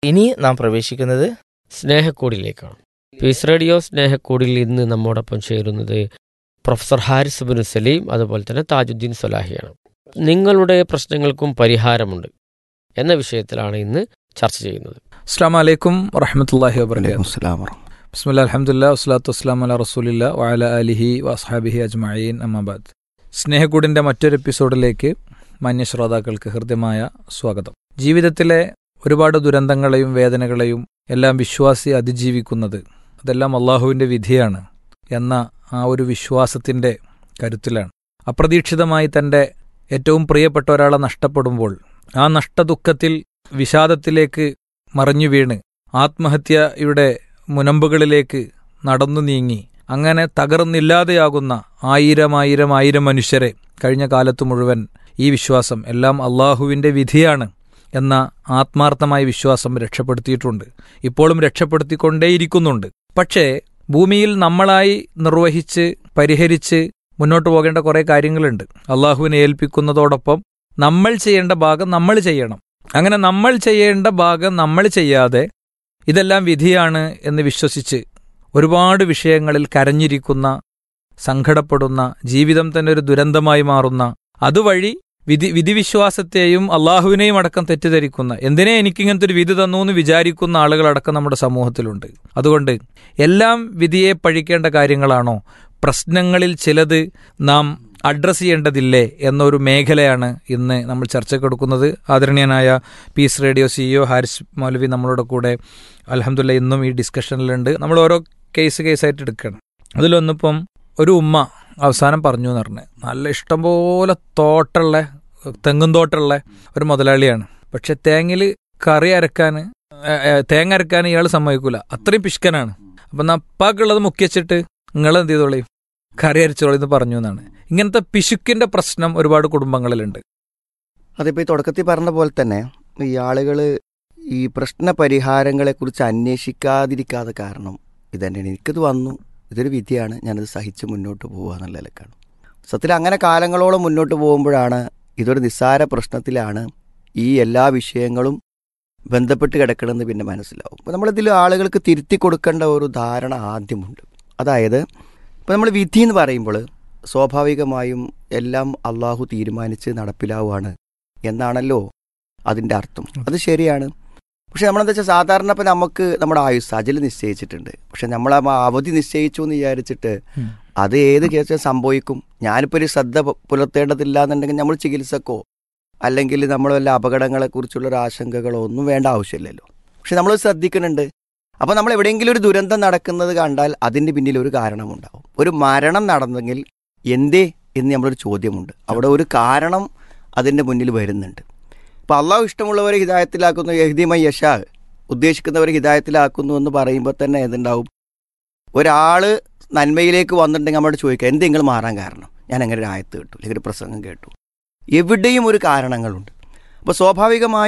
ഇനി നാം പ്രവേശിക്കുന്നത് സ്നേഹക്കൂടിലേക്കാണ് പീസ് റേഡിയോ സ്നേഹക്കൂടിൽ ഇന്ന് നമ്മോടൊപ്പം ചേരുന്നത് പ്രൊഫസർ ഹാരിസ് ബിൻ സലീം അതുപോലെ തന്നെ താജുദ്ദീൻ സൊലാഹിയാണ് നിങ്ങളുടെ പ്രശ്നങ്ങൾക്കും പരിഹാരമുണ്ട് എന്ന വിഷയത്തിലാണ് ഇന്ന് ചർച്ച ചെയ്യുന്നത് അസ്സാം വലൈക്കും വറഹമത്തല്ലാഹി വബർക്കാത്തു അസ്സലാമു അലൈക്കും. ബിസ്മില്ല അലഹമുല്ല വസ്ലാത്തു വസ്സലാം അല റസൂലില്ല വഅല അലിഹി വസ്ഹാബിഹി അജ്മഈൻ അമ്മാബാദ് സ്നേഹക്കൂടിൻ്റെ മറ്റൊരു എപ്പിസോഡിലേക്ക് മാന്യ ശ്രോതാക്കൾക്ക് ഹൃദ്യമായ സ്വാഗതം ജീവിതത്തിലെ ഒരുപാട് ദുരന്തങ്ങളെയും വേദനകളെയും എല്ലാം വിശ്വാസി അതിജീവിക്കുന്നത് അതെല്ലാം അള്ളാഹുവിൻ്റെ വിധിയാണ് എന്ന ആ ഒരു വിശ്വാസത്തിൻ്റെ കരുത്തിലാണ് അപ്രതീക്ഷിതമായി തൻ്റെ ഏറ്റവും പ്രിയപ്പെട്ട ഒരാളെ നഷ്ടപ്പെടുമ്പോൾ ആ നഷ്ടദുഃഖത്തിൽ വിഷാദത്തിലേക്ക് മറിഞ്ഞു വീണ് ആത്മഹത്യയുടെ മുനമ്പുകളിലേക്ക് നടന്നു നീങ്ങി അങ്ങനെ തകർന്നില്ലാതെയാകുന്ന ആയിരം ആയിരം ആയിരം മനുഷ്യരെ കഴിഞ്ഞ കാലത്തു മുഴുവൻ ഈ വിശ്വാസം എല്ലാം അള്ളാഹുവിൻ്റെ വിധിയാണ് എന്ന ആത്മാർത്ഥമായ വിശ്വാസം രക്ഷപ്പെടുത്തിയിട്ടുണ്ട് ഇപ്പോഴും രക്ഷപ്പെടുത്തിക്കൊണ്ടേയിരിക്കുന്നുണ്ട് പക്ഷേ ഭൂമിയിൽ നമ്മളായി നിർവഹിച്ച് പരിഹരിച്ച് മുന്നോട്ട് പോകേണ്ട കുറേ കാര്യങ്ങളുണ്ട് അള്ളാഹുവിനെ ഏൽപ്പിക്കുന്നതോടൊപ്പം നമ്മൾ ചെയ്യേണ്ട ഭാഗം നമ്മൾ ചെയ്യണം അങ്ങനെ നമ്മൾ ചെയ്യേണ്ട ഭാഗം നമ്മൾ ചെയ്യാതെ ഇതെല്ലാം വിധിയാണ് എന്ന് വിശ്വസിച്ച് ഒരുപാട് വിഷയങ്ങളിൽ കരഞ്ഞിരിക്കുന്ന സങ്കടപ്പെടുന്ന ജീവിതം തന്നെ ഒരു ദുരന്തമായി മാറുന്ന അതുവഴി വിധി വിധിവിശ്വാസത്തെയും അള്ളാഹുവിനെയും അടക്കം തെറ്റിദ്ധരിക്കുന്ന എന്തിനെ എനിക്കിങ്ങനത്തെ ഒരു വിധി തന്നു എന്ന് വിചാരിക്കുന്ന ആളുകളടക്കം നമ്മുടെ സമൂഹത്തിലുണ്ട് അതുകൊണ്ട് എല്ലാം വിധിയെ പഴിക്കേണ്ട കാര്യങ്ങളാണോ പ്രശ്നങ്ങളിൽ ചിലത് നാം അഡ്രസ്സ് ചെയ്യേണ്ടതില്ലേ എന്നൊരു മേഖലയാണ് ഇന്ന് നമ്മൾ ചർച്ചയ്ക്ക് ആദരണീയനായ peace radio CEO Haris Moulavi നമ്മളുടെ കൂടെ അലഹമുല്ല ഇന്നും ഈ ഡിസ്കഷനിലുണ്ട് നമ്മൾ ഓരോ കേസ് കേസായിട്ട് എടുക്കണം അതിലൊന്നിപ്പം ഒരു ഉമ്മ അവസാനം പറഞ്ഞു എന്ന് പറഞ്ഞ് നല്ല ഇഷ്ടംപോലെ തോട്ടുള്ള തെങ്ങും തോട്ടുള്ള ഒരു മുതലാളിയാണ് പക്ഷെ തേങ്ങയിൽ കറി അരക്കാൻ തേങ്ങ അരക്കാൻ ഇയാൾ സമ്മതിക്കൂല അത്രയും പിഷ്കനാണ് അപ്പം നപ്പാക്കുള്ളത് മുക്കി വെച്ചിട്ട് നിങ്ങൾ എന്ത് ചെയ്തോളയും കറി അരച്ചോളി എന്ന് പറഞ്ഞു എന്നാണ് ഇങ്ങനത്തെ പിശുക്കിന്റെ പ്രശ്നം ഒരുപാട് കുടുംബങ്ങളിലുണ്ട് അതിപ്പോൾ ഈ തുടക്കത്തിൽ പറഞ്ഞ പോലെ തന്നെ ഈ ആളുകൾ ഈ പ്രശ്ന പരിഹാരങ്ങളെക്കുറിച്ച് അന്വേഷിക്കാതിരിക്കാതെ കാരണം ഇതന്നെയാണ് എനിക്കിത് വന്നു ഇതൊരു വിധിയാണ് ഞാനത് സഹിച്ച് മുന്നോട്ട് പോകുക എന്നുള്ള നിലക്കാണ് സത്യത്തിൽ അങ്ങനെ കാലങ്ങളോളം മുന്നോട്ട് പോകുമ്പോഴാണ് ഇതൊരു നിസ്സാര പ്രശ്നത്തിലാണ് ഈ എല്ലാ വിഷയങ്ങളും ബന്ധപ്പെട്ട് കിടക്കണമെന്ന് പിന്നെ മനസ്സിലാവും അപ്പോൾ നമ്മളിതിൽ ആളുകൾക്ക് തിരുത്തി കൊടുക്കേണ്ട ഒരു ധാരണ ആദ്യമുണ്ട് അതായത് ഇപ്പോൾ നമ്മൾ വിധി എന്ന് പറയുമ്പോൾ സ്വാഭാവികമായും എല്ലാം അള്ളാഹു തീരുമാനിച്ച് നടപ്പിലാവുകയാണ് എന്നാണല്ലോ അതിൻ്റെ അർത്ഥം അത് ശരിയാണ് പക്ഷെ നമ്മളെന്താ വെച്ചാൽ സാധാരണ ഇപ്പം നമുക്ക് നമ്മുടെ ആയുസ് അജൽ നിശ്ചയിച്ചിട്ടുണ്ട് പക്ഷെ നമ്മൾ ആ അവധി നിശ്ചയിച്ചു എന്ന് വിചാരിച്ചിട്ട് ഉം. അത് ഏത് കേസ് സംഭവിക്കും ഞാനിപ്പോൾ ഒരു ശ്രദ്ധ പു- പുലർത്തേണ്ടതില്ല എന്നുണ്ടെങ്കിൽ നമ്മൾ ചികിത്സക്കോ അല്ലെങ്കിൽ നമ്മൾ വല്ല അപകടങ്ങളെക്കുറിച്ചുള്ള ഒരു ആശങ്കകളോ ഒന്നും വേണ്ട ആവശ്യമില്ലല്ലോ പക്ഷെ നമ്മൾ ശ്രദ്ധിക്കുന്നുണ്ട് അപ്പോൾ നമ്മൾ എവിടെയെങ്കിലും ഒരു ദുരന്തം നടക്കുന്നത് കണ്ടാൽ അതിൻ്റെ പിന്നിൽ ഒരു കാരണമുണ്ടാവും ഒരു മരണം നടന്നെങ്കിൽ എന്തേ എന്ന് നമ്മളൊരു ചോദ്യമുണ്ട് അവിടെ ഒരു കാരണം അതിൻ്റെ മുന്നിൽ വരുന്നുണ്ട് അപ്പോൾ അള്ളാഹു ഇഷ്ടമുള്ളവരെ ഹിദായത്തിലാക്കുന്നു യഹ്ദിമ യഷാ ഉദ്ദേശിക്കുന്നവരെ ഹിദായത്തിലാക്കുന്നു എന്ന് പറയുമ്പോൾ തന്നെ എന്തുണ്ടാവും ഒരാൾ നന്മയിലേക്ക് വന്നിട്ടുണ്ടെങ്കിൽ നമ്മളോട് ചോദിക്കുക എന്തെങ്കിലും മാറാൻ കാരണം ഞാൻ അങ്ങനെ ഒരു ആയത്ത് കേട്ടു അല്ലെങ്കിൽ ഒരു പ്രസംഗം കേട്ടു എവിടെയും ഒരു കാരണങ്ങളുണ്ട് അപ്പോൾ സ്വാഭാവികമായി